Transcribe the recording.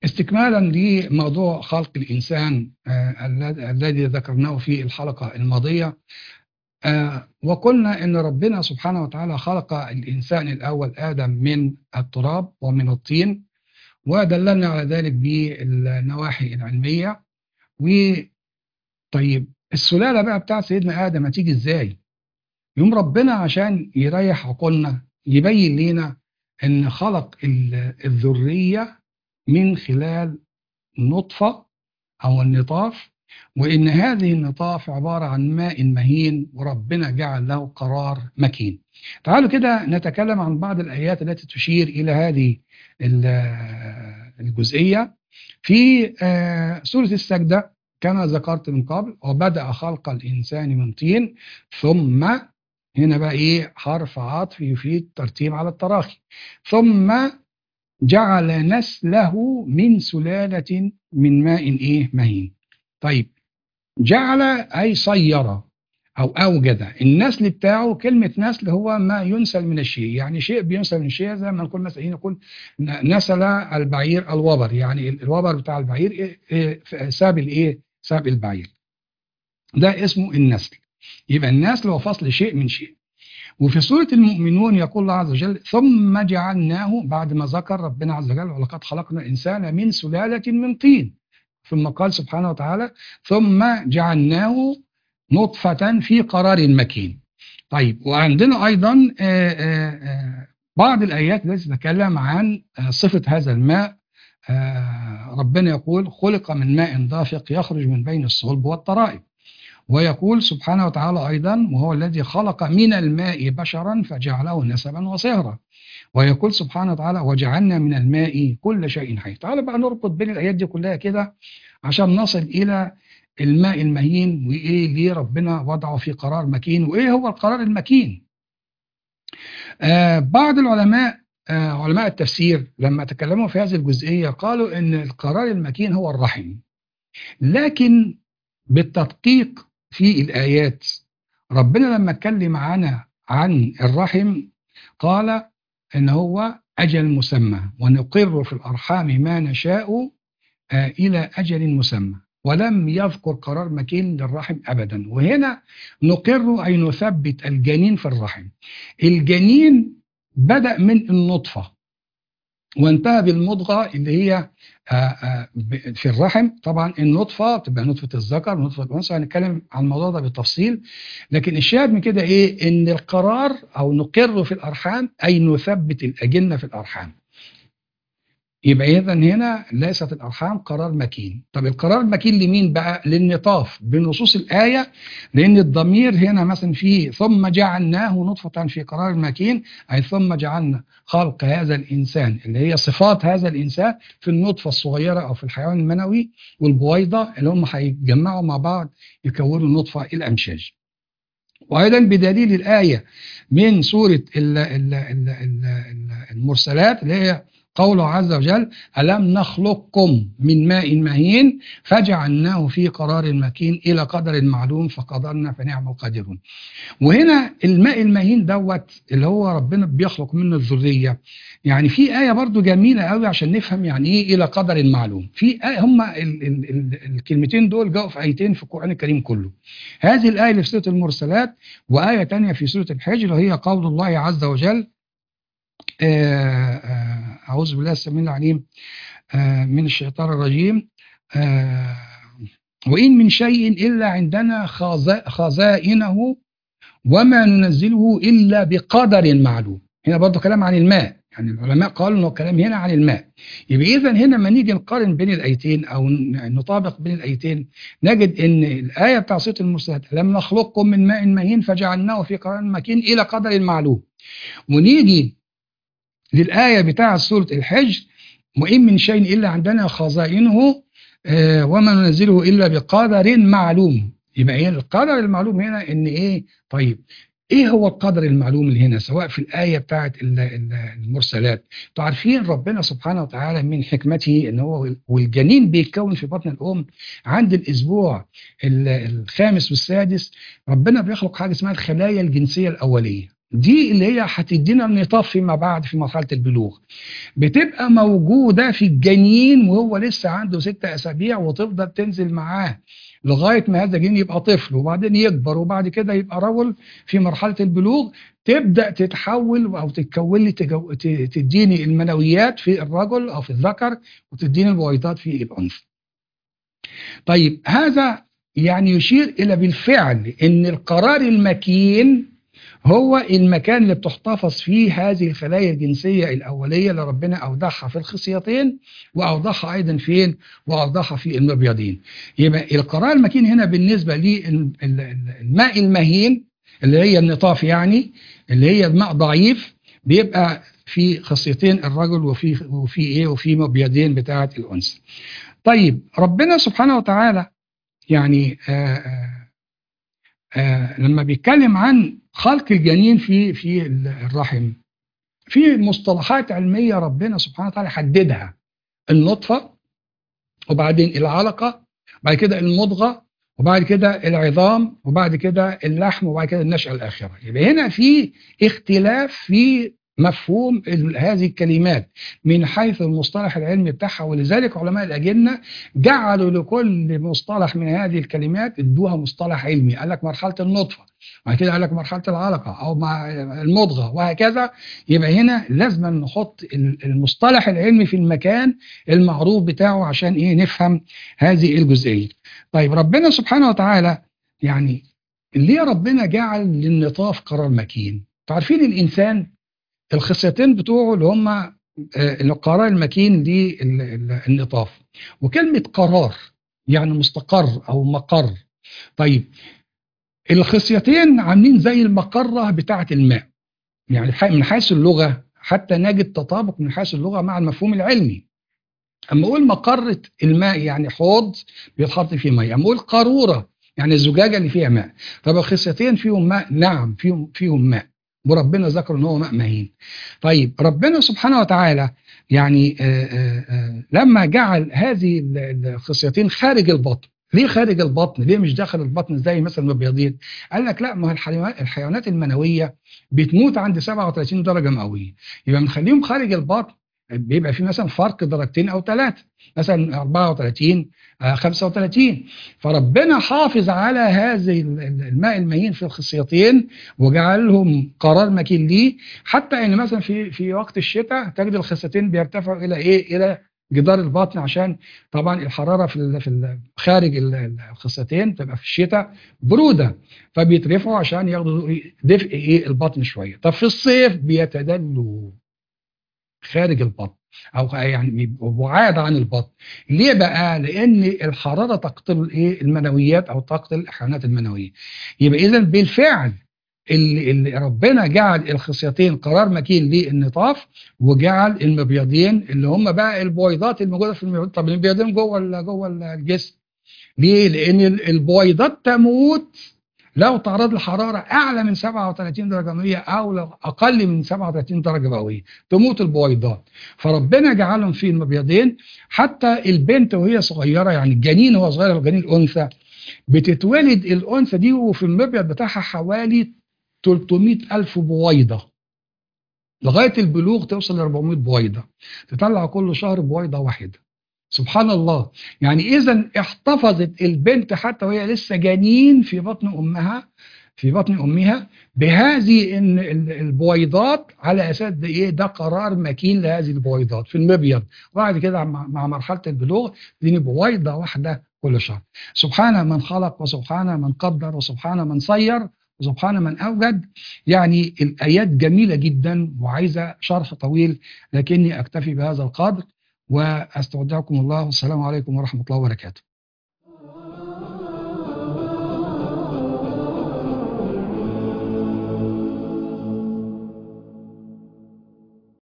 استكمالا لموضوع خلق الإنسان آه، الذي الذي ذكرناه في الحلقة الماضية آه، وقلنا أن ربنا سبحانه وتعالى خلق الإنسان الأول آدم من التراب ومن الطين ودللنا على ذلك بالنواحي العلمية وطيب السلالة بقى بتاعت سيدنا آدم هتيجي إزاي؟ يوم ربنا عشان يريح عقولنا يبين لنا أن خلق ال- الذرية من خلال نطفة أو النطاف وإن هذه النطاف عبارة عن ماء مهين وربنا جعل له قرار مكين تعالوا كده نتكلم عن بعض الآيات التي تشير إلى هذه ال- الجزئية في آه، سورة السجدة كما ذكرت من قبل وبدأ خلق الإنسان من طين ثم هنا بقى إيه حرف عطف يفيد ترتيب على التراخي ثم جعل نسله من سلالة من ماء إيه مهين طيب جعل أي صير أو أوجد النسل بتاعه كلمة نسل هو ما ينسل من الشيء يعني شيء بينسل من الشيء زي ما نقول مثلا نقول ن- نسل البعير الوبر يعني الوبر بتاع البعير إيه إيه ساب الإيه ساب البعير ده اسمه النسل يبقى النسل هو فصل شيء من شيء وفي سورة المؤمنون يقول الله عز وجل ثم جعلناه بعد ما ذكر ربنا عز وجل ولقد خلقنا الإنسان من سلالة من طين ثم قال سبحانه وتعالى ثم جعلناه نطفة في قرار مكين طيب وعندنا أيضا آه، آه، آه، بعض الآيات التي تتكلم عن آه، صفة هذا الماء آه، ربنا يقول خلق من ماء دافق يخرج من بين الصلب والترائب ويقول سبحانه وتعالى أيضا وهو الذي خلق من الماء بشرا فجعله نسبا وصهرا ويقول سبحانه وتعالى وجعلنا من الماء كل شيء حي تعالى بقى نربط بين الآيات دي كلها كده عشان نصل إلى الماء المهين وإيه ليه ربنا وضعه في قرار مكين وإيه هو القرار المكين آه بعض العلماء آه علماء التفسير لما تكلموا في هذه الجزئية قالوا إن القرار المكين هو الرحم لكن بالتدقيق في الآيات ربنا لما اتكلم معانا عن الرحم قال إن هو أجل مسمى ونقر في الأرحام ما نشاء آه، إلى أجل مسمى ولم يذكر قرار مكين للرحم أبدا وهنا نقر أي نثبت الجنين في الرحم الجنين بدأ من النطفة وانتهى بالمضغة اللي هي آه، آه، ب- في الرحم طبعا النطفة تبقى نطفة الذكر ونطفة الأنثى هنتكلم عن الموضوع ده بالتفصيل لكن الشاهد من كده إيه إن القرار أو نقر في الأرحام أي نثبت الأجنة في الأرحام يبقى إذا هنا ليست الأرحام قرار مكين طب القرار المكين لمين بقى للنطاف بنصوص الآية لأن الضمير هنا مثلا في ثم جعلناه نطفة في قرار مكين أي ثم جعلنا خلق هذا الإنسان اللي هي صفات هذا الإنسان في النطفة الصغيرة أو في الحيوان المنوي والبويضة اللي هم هيتجمعوا مع بعض يكونوا النطفة الأمشاج وأيضا بدليل الآية من سورة ال- ال- ال- ال- ال- المرسلات اللي هي قوله عز وجل ألم نخلقكم من ماء مهين فجعلناه في قرار مكين إلى قدر معلوم فقدرنا فنعم القادرون وهنا الماء المهين دوت اللي هو ربنا بيخلق منه الذرية يعني في آية برضو جميلة قوي عشان نفهم يعني إيه إلى قدر معلوم في آية هم ال ال ال الكلمتين دول جاءوا في آيتين في القرآن الكريم كله هذه الآية اللي في سورة المرسلات وآية تانية في سورة الحجر وهي قول الله عز وجل آه، آه، أعوذ بالله السميع العليم آه، من الشيطان الرجيم آه، وإن من شيء إلا عندنا خزا- خزائنه وما ننزله إلا بقدر معلوم هنا برضو كلام عن الماء يعني العلماء قالوا انه كلام هنا عن الماء يبقى اذا هنا لما نيجي نقارن بين الايتين او ن- نطابق بين الايتين نجد ان الايه بتاع سوره المرسلات لم نخلقكم من ماء مهين فجعلناه في قرار مكين الى قدر معلوم ونيجي للآية بتاع سورة الحج وإن من شيء إلا عندنا خزائنه آه، وما ننزله إلا بقدر معلوم يبقى إيه القدر المعلوم هنا إن إيه طيب إيه هو القدر المعلوم اللي هنا سواء في الآية بتاعت ال- ال- المرسلات انتوا عارفين ربنا سبحانه وتعالى من حكمته إن هو والجنين بيتكون في بطن الأم عند الأسبوع ال- الخامس والسادس ربنا بيخلق حاجة اسمها الخلايا الجنسية الأولية دي اللي هي هتدينا النطاف فيما بعد في مرحله البلوغ بتبقى موجوده في الجنين وهو لسه عنده ستة اسابيع وتفضل تنزل معاه لغايه ما هذا الجنين يبقى طفل وبعدين يكبر وبعد كده يبقى رجل في مرحله البلوغ تبدا تتحول او تتكون لي تجو... ت- تديني المنويات في الرجل او في الذكر وتديني البويضات في الانثى. طيب هذا يعني يشير الى بالفعل ان القرار المكين هو المكان اللي بتحتفظ فيه هذه الخلايا الجنسيه الاوليه اللي ربنا اودعها في الخصيتين واودعها ايضا فين؟ واودعها في المبيضين. يبقى القرار المكين هنا بالنسبه للماء المهين اللي هي النطاف يعني اللي هي الماء ضعيف بيبقى في خصيتين الرجل وفي وفي ايه وفي مبيضين بتاعه الانثى. طيب ربنا سبحانه وتعالى يعني آآ آآ آآ لما بيتكلم عن خلق الجنين في في الرحم في مصطلحات علميه ربنا سبحانه وتعالى حددها النطفه وبعدين العلقه بعد كده المضغه وبعد كده العظام وبعد كده اللحم وبعد كده النشأة الآخرة يبقى هنا في اختلاف في مفهوم ال- هذه الكلمات من حيث المصطلح العلمي بتاعها ولذلك علماء الأجنة جعلوا لكل مصطلح من هذه الكلمات ادوها مصطلح علمي قال لك مرحلة النطفة بعد كده قال لك مرحلة العلقة أو مع المضغة وهكذا يبقى هنا لازم نحط ال- المصطلح العلمي في المكان المعروف بتاعه عشان ايه نفهم هذه الجزئية طيب ربنا سبحانه وتعالى يعني ليه ربنا جعل للنطاف قرار مكين انتوا عارفين الانسان الخصيتين بتوعه اللي هم آه، القرار المكين للنطاف وكلمة قرار يعني مستقر أو مقر طيب الخصيتين عاملين زي المقرة بتاعة الماء يعني ح- من حيث اللغة حتى نجد تطابق من حيث اللغة مع المفهوم العلمي أما أقول مقرة الماء يعني حوض بيتحط فيه مية أما أقول قارورة يعني الزجاجة اللي فيها ماء طب الخصيتين فيهم ماء نعم فيهم فيهم ماء وربنا ذكر ان هو ماء مهين طيب ربنا سبحانه وتعالى يعني آآ آآ لما جعل هذه ال- الخصيتين خارج البطن ليه خارج البطن ليه مش داخل البطن زي مثلا المبيضين قال لك لا ما هو الحيوانات الحيوانات المنويه بتموت عند 37 درجه مئويه يبقى بنخليهم خارج البطن بيبقى في مثلا فرق درجتين او ثلاثه مثلا 34 آه، 35 فربنا حافظ على هذه ال- ال- الماء المهين في الخصيتين وجعلهم قرار مكين ليه حتى ان مثلا في في وقت الشتاء تجد الخصيتين بيرتفعوا الى ايه الى جدار البطن عشان طبعا الحراره في ال في ال خارج ال- ال- الخصيتين تبقى في الشتاء بروده فبيترفعوا عشان ياخدوا إيه؟ دفء ايه البطن شويه طب في الصيف بيتدلوا خارج البطن او يعني بيبقوا بعاد عن البطن ليه بقى لان الحراره تقتل الايه المنويات او تقتل الحيوانات المنويه يبقى اذا بالفعل اللي, اللي ربنا جعل الخصيتين قرار مكين للنطاف وجعل المبيضين اللي هم بقى البويضات الموجوده في المبيض طب المبيضين جوه ال- جوه الجسم ليه لان ال- البويضات تموت لو تعرض لحراره اعلى من 37 درجه مئويه او لو اقل من 37 درجه مئويه تموت البويضات فربنا جعلهم في المبيضين حتى البنت وهي صغيره يعني الجنين وهو صغير الجنين الانثى بتتولد الانثى دي وفي المبيض بتاعها حوالي 300 الف بويضه لغايه البلوغ توصل ل 400 بويضه تطلع كل شهر بويضه واحده سبحان الله يعني اذا احتفظت البنت حتى وهي لسه جنين في بطن امها في بطن امها بهذه ان ال- البويضات على اساس ده ايه ده قرار مكين لهذه البويضات في المبيض وبعد كده مع مع مرحله البلوغ تديني بويضه واحده كل شهر سبحان من خلق وسبحان من قدر وسبحان من صير وسبحان من اوجد يعني الايات جميله جدا وعايزه شرح طويل لكني اكتفي بهذا القدر واستودعكم الله والسلام عليكم ورحمه الله وبركاته